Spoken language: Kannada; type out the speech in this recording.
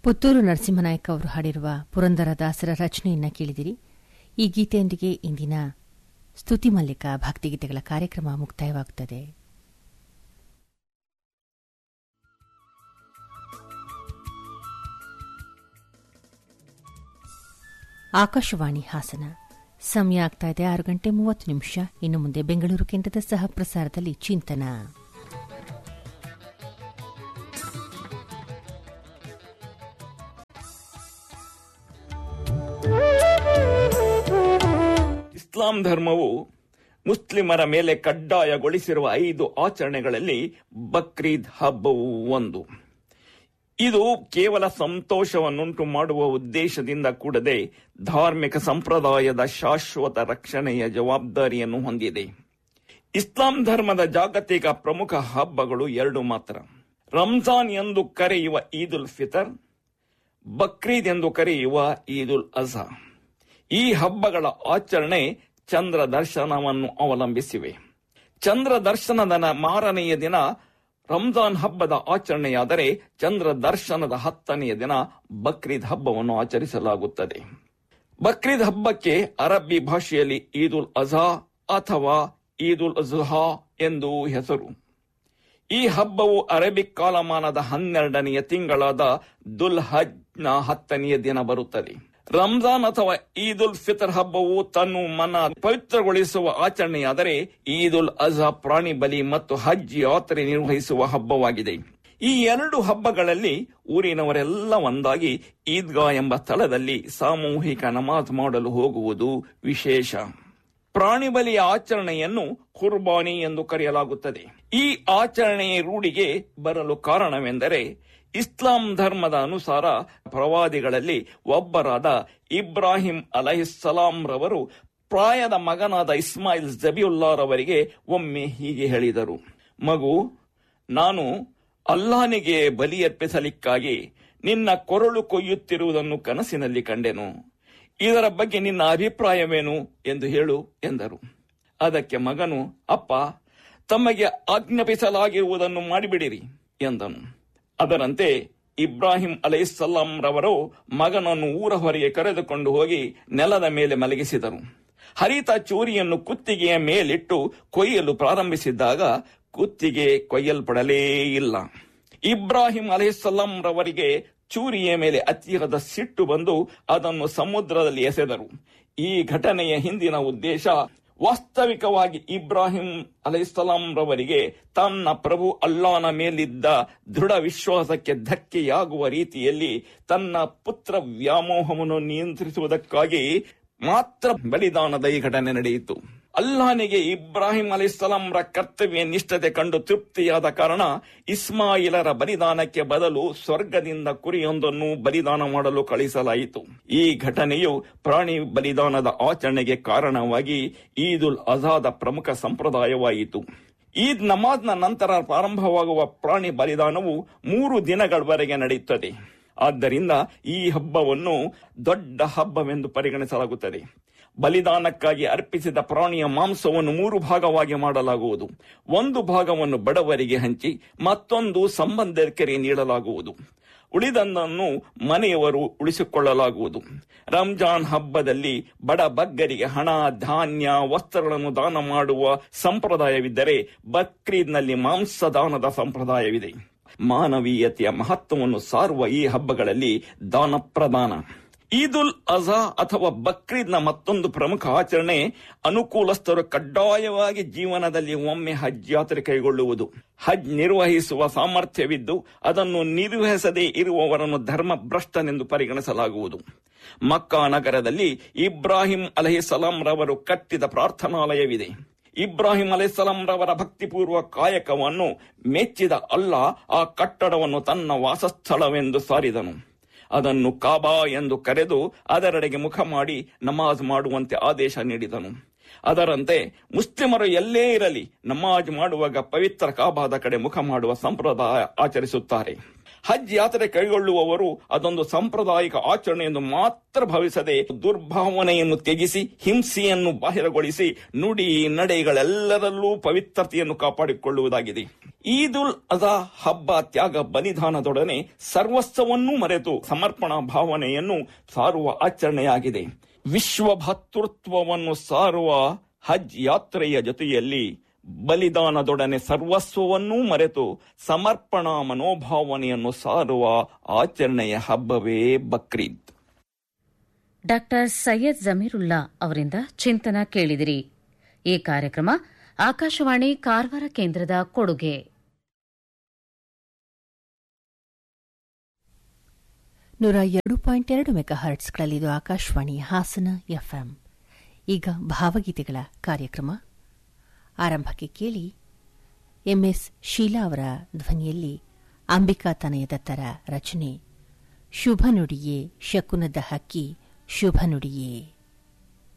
ಪುತ್ತೂರು ನರಸಿಂಹನಾಯಕ್ ಅವರು ಹಾಡಿರುವ ಪುರಂದರದಾಸರ ರಚನೆಯನ್ನ ಕೇಳಿದಿರಿ ಈ ಗೀತೆಯೊಂದಿಗೆ ಇಂದಿನ ಸ್ತುತಿ ಮಲ್ಲಿಕ ಭಕ್ತಿಗೀತೆಗಳ ಕಾರ್ಯಕ್ರಮ ಮುಕ್ತಾಯವಾಗುತ್ತದೆ ಆಕಾಶವಾಣಿ ಹಾಸನ ಸಮಯ ಆಗ್ತಾ ಇದೆ ಆರು ಗಂಟೆ ಮೂವತ್ತು ನಿಮಿಷ ಇನ್ನು ಮುಂದೆ ಬೆಂಗಳೂರು ಕೇಂದ್ರದ ಸಹ ಪ್ರಸಾರದಲ್ಲಿ ಚಿಂತನ ಇಸ್ಲಾಂ ಧರ್ಮವು ಮುಸ್ಲಿಮರ ಮೇಲೆ ಕಡ್ಡಾಯಗೊಳಿಸಿರುವ ಐದು ಆಚರಣೆಗಳಲ್ಲಿ ಬಕ್ರೀದ್ ಹಬ್ಬವು ಒಂದು ಇದು ಕೇವಲ ಸಂತೋಷವನ್ನುಂಟು ಮಾಡುವ ಉದ್ದೇಶದಿಂದ ಕೂಡದೆ ಧಾರ್ಮಿಕ ಸಂಪ್ರದಾಯದ ಶಾಶ್ವತ ರಕ್ಷಣೆಯ ಜವಾಬ್ದಾರಿಯನ್ನು ಹೊಂದಿದೆ ಇಸ್ಲಾಂ ಧರ್ಮದ ಜಾಗತಿಕ ಪ್ರಮುಖ ಹಬ್ಬಗಳು ಎರಡು ಮಾತ್ರ ರಂಜಾನ್ ಎಂದು ಕರೆಯುವ ಈದ್ ಉಲ್ ಫಿತರ್ ಬಕ್ರೀದ್ ಎಂದು ಕರೆಯುವ ಈದ್ ಉಲ್ ಅಜಾ ಈ ಹಬ್ಬಗಳ ಆಚರಣೆ ಚಂದ್ರ ದರ್ಶನವನ್ನು ಅವಲಂಬಿಸಿವೆ ಚಂದ್ರ ದರ್ಶನದ ನ- ಮಾರನೆಯ ದಿನ ರಂಜಾನ್ ಹಬ್ಬದ ಆಚರಣೆಯಾದರೆ ಚಂದ್ರ ದರ್ಶನದ ಹತ್ತನೆಯ ದಿನ ಬಕ್ರೀದ್ ಹಬ್ಬವನ್ನು ಆಚರಿಸಲಾಗುತ್ತದೆ ಬಕ್ರೀದ್ ಹಬ್ಬಕ್ಕೆ ಅರಬ್ಬಿ ಭಾಷೆಯಲ್ಲಿ ಈದ್ ಉಲ್ ಅಜಾ ಅಥವಾ ಈದ್ ಉಲ್ ಅಜುಹಾ ಎಂದು ಹೆಸರು ಈ ಹಬ್ಬವು ಅರೇಬಿಕ್ ಕಾಲಮಾನದ ಹನ್ನೆರಡನೆಯ ತಿಂಗಳಾದ ದುಲ್ ಹಜ್ನ ಹತ್ತನೆಯ ದಿನ ಬರುತ್ತದೆ ರಂಜಾನ್ ಅಥವಾ ಈದ್ ಉಲ್ ಫಿತರ್ ಹಬ್ಬವು ತನ್ನ ಮನ ಪವಿತ್ರಗೊಳಿಸುವ ಆಚರಣೆಯಾದರೆ ಈದ್ ಉಲ್ ಅಜಾ ಪ್ರಾಣಿ ಬಲಿ ಮತ್ತು ಹಜ್ ಯಾತ್ರೆ ನಿರ್ವಹಿಸುವ ಹಬ್ಬವಾಗಿದೆ ಈ ಎರಡು ಹಬ್ಬಗಳಲ್ಲಿ ಊರಿನವರೆಲ್ಲ ಒಂದಾಗಿ ಈದ್ಗಾ ಎಂಬ ಸ್ಥಳದಲ್ಲಿ ಸಾಮೂಹಿಕ ನಮಾಜ್ ಮಾಡಲು ಹೋಗುವುದು ವಿಶೇಷ ಪ್ರಾಣಿ ಬಲಿಯ ಆಚರಣೆಯನ್ನು ಕುರ್ಬಾನಿ ಎಂದು ಕರೆಯಲಾಗುತ್ತದೆ ಈ ಆಚರಣೆಯ ರೂಢಿಗೆ ಬರಲು ಕಾರಣವೆಂದರೆ ಇಸ್ಲಾಂ ಧರ್ಮದ ಅನುಸಾರ ಪ್ರವಾದಿಗಳಲ್ಲಿ ಒಬ್ಬರಾದ ಇಬ್ರಾಹಿಂ ಅಲಹಿಸ್ಸಲಾಂ ರವರು ಪ್ರಾಯದ ಮಗನಾದ ಇಸ್ಮಾಯಿಲ್ ಜಬಿಯುಲ್ಲಾರವರಿಗೆ ಒಮ್ಮೆ ಹೀಗೆ ಹೇಳಿದರು ಮಗು ನಾನು ಅಲ್ಲಾನಿಗೆ ಬಲಿಯರ್ಪಿಸಲಿಕ್ಕಾಗಿ ನಿನ್ನ ಕೊರಳು ಕೊಯ್ಯುತ್ತಿರುವುದನ್ನು ಕನಸಿನಲ್ಲಿ ಕಂಡೆನು ಇದರ ಬಗ್ಗೆ ನಿನ್ನ ಅಭಿಪ್ರಾಯವೇನು ಎಂದು ಹೇಳು ಎಂದರು ಅದಕ್ಕೆ ಮಗನು ಅಪ್ಪ ತಮಗೆ ಆಜ್ಞಾಪಿಸಲಾಗಿರುವುದನ್ನು ಮಾಡಿಬಿಡಿರಿ ಎಂದನು ಅದರಂತೆ ಇಬ್ರಾಹಿಂ ಅಲೈಸಲ್ಲಾಂ ರವರು ಮಗನನ್ನು ಊರ ಹೊರಗೆ ಕರೆದುಕೊಂಡು ಹೋಗಿ ನೆಲದ ಮೇಲೆ ಮಲಗಿಸಿದರು ಹರಿತ ಚೂರಿಯನ್ನು ಕುತ್ತಿಗೆಯ ಮೇಲಿಟ್ಟು ಕೊಯ್ಯಲು ಪ್ರಾರಂಭಿಸಿದ್ದಾಗ ಕುತ್ತಿಗೆ ಕೊಯ್ಯಲ್ಪಡಲೇ ಇಲ್ಲ ಇಬ್ರಾಹಿಂ ಅಲೈಸಲ್ಲಾಂ ರವರಿಗೆ ಚೂರಿಯ ಮೇಲೆ ಅತಿಯಾದ ಸಿಟ್ಟು ಬಂದು ಅದನ್ನು ಸಮುದ್ರದಲ್ಲಿ ಎಸೆದರು ಈ ಘಟನೆಯ ಹಿಂದಿನ ಉದ್ದೇಶ ವಾಸ್ತವಿಕವಾಗಿ ಇಬ್ರಾಹಿಂ ಅಲೈಸಲಾಂ ರವರಿಗೆ ತನ್ನ ಪ್ರಭು ಅಲ್ಲಾನ ಮೇಲಿದ್ದ ದೃಢ ವಿಶ್ವಾಸಕ್ಕೆ ಧಕ್ಕೆಯಾಗುವ ರೀತಿಯಲ್ಲಿ ತನ್ನ ಪುತ್ರ ವ್ಯಾಮೋಹವನ್ನು ನಿಯಂತ್ರಿಸುವುದಕ್ಕಾಗಿ ಮಾತ್ರ ಬಲಿದಾನದ ಈ ಘಟನೆ ನಡೆಯಿತು ಅಲ್ಲಾನಿಗೆ ಇಬ್ರಾಹಿಂ ಅಲಿಸ್ಲಾಂರ ಕರ್ತವ್ಯ ನಿಷ್ಠತೆ ಕಂಡು ತೃಪ್ತಿಯಾದ ಕಾರಣ ಇಸ್ಮಾಯಿಲರ ಬಲಿದಾನಕ್ಕೆ ಬದಲು ಸ್ವರ್ಗದಿಂದ ಕುರಿಯೊಂದನ್ನು ಬಲಿದಾನ ಮಾಡಲು ಕಳಿಸಲಾಯಿತು ಈ ಘಟನೆಯು ಪ್ರಾಣಿ ಬಲಿದಾನದ ಆಚರಣೆಗೆ ಕಾರಣವಾಗಿ ಈದ್ ಉಲ್ ಅಜಾದ ಪ್ರಮುಖ ಸಂಪ್ರದಾಯವಾಯಿತು ಈದ್ ನಮಾಜ್ನ ನಂತರ ಪ್ರಾರಂಭವಾಗುವ ಪ್ರಾಣಿ ಬಲಿದಾನವು ಮೂರು ದಿನಗಳವರೆಗೆ ನಡೆಯುತ್ತದೆ ಆದ್ದರಿಂದ ಈ ಹಬ್ಬವನ್ನು ದೊಡ್ಡ ಹಬ್ಬವೆಂದು ಪರಿಗಣಿಸಲಾಗುತ್ತದೆ ಬಲಿದಾನಕ್ಕಾಗಿ ಅರ್ಪಿಸಿದ ಪ್ರಾಣಿಯ ಮಾಂಸವನ್ನು ಮೂರು ಭಾಗವಾಗಿ ಮಾಡಲಾಗುವುದು ಒಂದು ಭಾಗವನ್ನು ಬಡವರಿಗೆ ಹಂಚಿ ಮತ್ತೊಂದು ಸಂಬಂಧಿಕರಿಗೆ ನೀಡಲಾಗುವುದು ಉಳಿದನ್ನು ಮನೆಯವರು ಉಳಿಸಿಕೊಳ್ಳಲಾಗುವುದು ರಂಜಾನ್ ಹಬ್ಬದಲ್ಲಿ ಬಡ ಬಗ್ಗರಿಗೆ ಹಣ ಧಾನ್ಯ ವಸ್ತ್ರಗಳನ್ನು ದಾನ ಮಾಡುವ ಸಂಪ್ರದಾಯವಿದ್ದರೆ ಬಕ್ರೀದ್ನಲ್ಲಿ ಮಾಂಸ ದಾನದ ಸಂಪ್ರದಾಯವಿದೆ ಮಾನವೀಯತೆಯ ಮಹತ್ವವನ್ನು ಸಾರುವ ಈ ಹಬ್ಬಗಳಲ್ಲಿ ದಾನ ಪ್ರದಾನ ಈದ್ ಉಲ್ ಅಜಾ ಅಥವಾ ಬಕ್ರೀದ್ನ ಮತ್ತೊಂದು ಪ್ರಮುಖ ಆಚರಣೆ ಅನುಕೂಲಸ್ಥರು ಕಡ್ಡಾಯವಾಗಿ ಜೀವನದಲ್ಲಿ ಒಮ್ಮೆ ಹಜ್ ಯಾತ್ರೆ ಕೈಗೊಳ್ಳುವುದು ಹಜ್ ನಿರ್ವಹಿಸುವ ಸಾಮರ್ಥ್ಯವಿದ್ದು ಅದನ್ನು ನಿರ್ವಹಿಸದೇ ಇರುವವರನ್ನು ಧರ್ಮ ಭ್ರಷ್ಟನೆಂದು ಪರಿಗಣಿಸಲಾಗುವುದು ಮಕ್ಕಾ ನಗರದಲ್ಲಿ ಇಬ್ರಾಹಿಂ ಅಲಹಿಸಲಾಂ ರವರು ಕಟ್ಟಿದ ಪ್ರಾರ್ಥನಾಲಯವಿದೆ ಇಬ್ರಾಹಿಂ ಅಲೈಸಲಾಂ ರವರ ಭಕ್ತಿಪೂರ್ವ ಕಾಯಕವನ್ನು ಮೆಚ್ಚಿದ ಅಲ್ಲ ಆ ಕಟ್ಟಡವನ್ನು ತನ್ನ ವಾಸಸ್ಥಳವೆಂದು ಸಾರಿದನು ಅದನ್ನು ಕಾಬಾ ಎಂದು ಕರೆದು ಅದರೆಡೆಗೆ ಮುಖ ಮಾಡಿ ನಮಾಜ್ ಮಾಡುವಂತೆ ಆದೇಶ ನೀಡಿದನು ಅದರಂತೆ ಮುಸ್ಲಿಮರು ಎಲ್ಲೇ ಇರಲಿ ನಮಾಜ್ ಮಾಡುವಾಗ ಪವಿತ್ರ ಕಾಬಾದ ಕಡೆ ಮುಖ ಮಾಡುವ ಸಂಪ್ರದಾಯ ಆಚರಿಸುತ್ತಾರೆ ಹಜ್ ಯಾತ್ರೆ ಕೈಗೊಳ್ಳುವವರು ಅದೊಂದು ಸಾಂಪ್ರದಾಯಿಕ ಆಚರಣೆ ಎಂದು ಮಾತ್ರ ಭಾವಿಸದೆ ದುರ್ಭಾವನೆಯನ್ನು ತ್ಯಜಿಸಿ ಹಿಂಸೆಯನ್ನು ಬಾಹಿರಗೊಳಿಸಿ ನುಡಿ ನಡೆಗಳೆಲ್ಲರಲ್ಲೂ ಪವಿತ್ರತೆಯನ್ನು ಕಾಪಾಡಿಕೊಳ್ಳುವುದಾಗಿದೆ ಈದ್ ಉಲ್ ಅಜಾ ಹಬ್ಬ ತ್ಯಾಗ ಬಲಿದಾನದೊಡನೆ ಸರ್ವಸ್ವವನ್ನೂ ಮರೆತು ಸಮರ್ಪಣಾ ಭಾವನೆಯನ್ನು ಸಾರುವ ಆಚರಣೆಯಾಗಿದೆ ವಿಶ್ವ ಭಾತೃತ್ವವನ್ನು ಸಾರುವ ಹಜ್ ಯಾತ್ರೆಯ ಜೊತೆಯಲ್ಲಿ ಬಲಿದಾನದೊಡನೆ ಸರ್ವಸ್ವವನ್ನೂ ಮರೆತು ಸಮರ್ಪಣಾ ಮನೋಭಾವನೆಯನ್ನು ಸಾರುವ ಆಚರಣೆಯ ಹಬ್ಬವೇ ಬಕ್ರೀದ್ ಡಾಕ್ಟರ್ ಸೈಯದ್ ಜಮೀರುಲ್ಲಾ ಅವರಿಂದ ಚಿಂತನ ಕೇಳಿದಿರಿ ಈ ಕಾರ್ಯಕ್ರಮ ಆಕಾಶವಾಣಿ ಕಾರವಾರ ಕೇಂದ್ರದ ಕೊಡುಗೆ ನೂರ ಎರಡು ಪಾಯಿಂಟ್ ಎರಡು ಮೆಗಾ ಹರ್ಟ್ಸ್ಗಳಲ್ಲಿದು ಆಕಾಶವಾಣಿ ಹಾಸನ ಎಫ್ಎಂ ಈಗ ಭಾವಗೀತೆಗಳ ಕಾರ್ಯಕ್ರಮ ಆರಂಭಕ್ಕೆ ಕೇಳಿ ಎಂಎಸ್ ಶೀಲಾ ಅವರ ಧ್ವನಿಯಲ್ಲಿ ಅಂಬಿಕಾ ತನಯ ದತ್ತರ ರಚನೆ ಶುಭ ನುಡಿಯೇ ಶಕುನದ ಹಕ್ಕಿ ಶುಭ ನುಡಿಯೇ